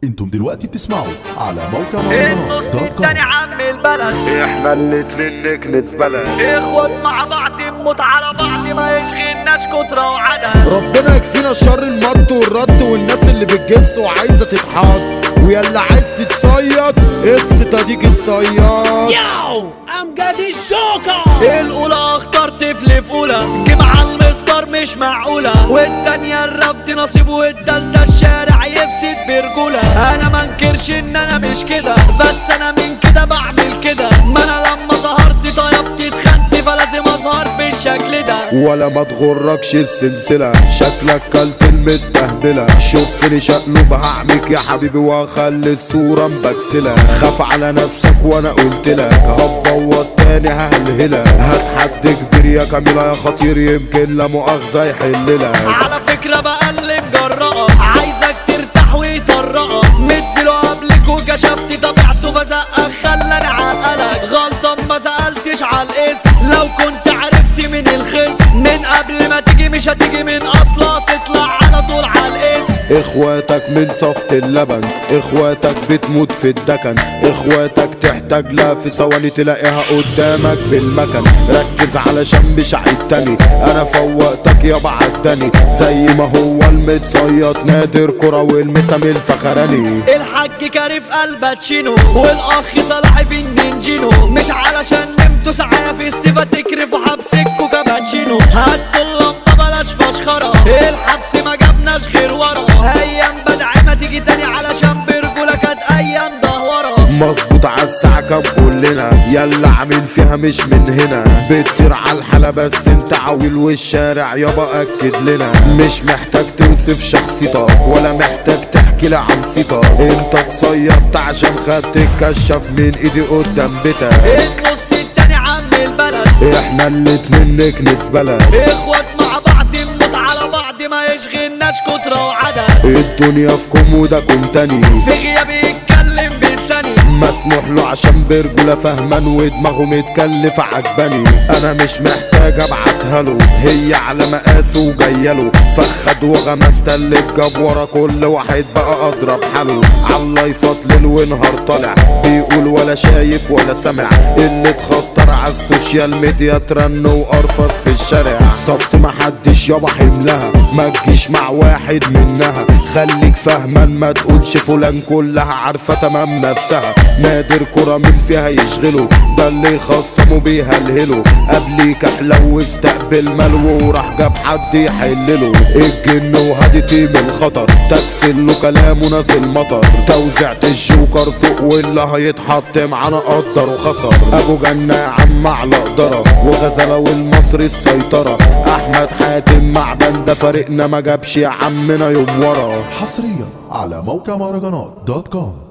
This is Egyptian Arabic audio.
انتم دلوقتي بتسمعوا على موقع النص مهرجانات دوت كوم التاني عم البلد احنا الاتنين نكنس بلد اخوات مع بعض نموت على بعض ما يشغلناش كترة وعدد ربنا يكفينا شر المط والرد والناس اللي بتجس وعايزه تتحط ويلا عايز تتصيد ابسط اديك تصيد ياو امجد الجوكر الاولى اختار طفل في اولى جمعة المستر مش معقولة والتانية الرفض نصيب والتالتة الشارع يفسد برجولة انا منكرش ان انا مش كده بس انا من كده بعمل كده ما انا لما ظهرت طيبت اتخنت فلازم اظهر بالشكل ده ولا ما تغركش السلسلة شكلك كلت المستهبلة شفتني شقلب هعمك يا حبيبي واخلي الصورة مبكسلة خاف على نفسك وانا قلت لك هتبوظ تاني ههلهلك هات حد كبير يا كاميلا يا خطير يمكن لا مؤاخذة يحللك على فكرة بقلب جراءة عايزك ترتاح ويطرقك مديله قبلك وكشفت طبيعته فزقك خلاني عقلك غلطان ما سألتش على الاسم لو كنت عرفت من الخصم من قبل ما تيجي مش هتيجي من اصلا تطلع على طول على الاسم اخواتك من صفت اللبن اخواتك بتموت في الدكن اخواتك تحتاج لها في ثواني تلاقيها قدامك بالمكن ركز علشان مش عيد تاني انا فوقتك يابا عداني زي ما هو المتصيد نادر كرة والمسام الفخراني الحاج كارف الباتشينو والاخ صلاح في النينجينو مش علشان نمتوا ساعة في استيفا تكرفوا حبسكوا كابتشينو هاتوا اللمبة بلاش فشخرة الحبس ما جابناش غير ورا ايام بدعي ما تيجي تاني علشان برجولة كانت ايام دهورة مظبوط على الساعة كام كلنا يلا عامل فيها مش من هنا بتطير على الحالة بس انت عويل والشارع يابا اكد لنا مش محتاج توصف شخصيتك ولا محتاج تحكي لي عن صيتك انت تصيدت عشان خدت الكشف من ايدي قدام بيتك النص التاني عم البلد احنا الاتنين نكنس بلد اخوات مع بعض نموت على بعض ما يشغلناش كترة وعدد الدنيا في كومودكم تاني في غيابي يتكلم بلساني مسموح له عشان برجولة فهمان ودماغه متكلفة عجباني انا مش محتاج ابعتها له هي على مقاسه وجايله فخد وغمس تلك جاب ورا كل واحد بقى اضرب حاله عالله يفضل ونهار طالع بيقول ولا شايف ولا سامع اللي اتخطر على السوشيال ميديا ترن وقرفص في الشارع صفت محدش يابا حملها ما تجيش مع واحد منها خليك فاهما ما تقولش فلان كلها عارفة تمام نفسها نادر كرة من فيها يشغله ده اللي خصمه بيهلهله قبليك احلو واستقبل ملو وراح جاب حد يحلله الجن وهدتي من الخطر تكسل له كلامه نازل مطر توزعت الجوكر فوق واللي هيتحط معانا قدر وخسر ابو جنة يا عم على قدرة وغزلة والمصري السيطرة احمد حاتم مع بندة فريقنا ما جابش يا عمنا يوم ورا حصريا على موقع مهرجانات دوت كوم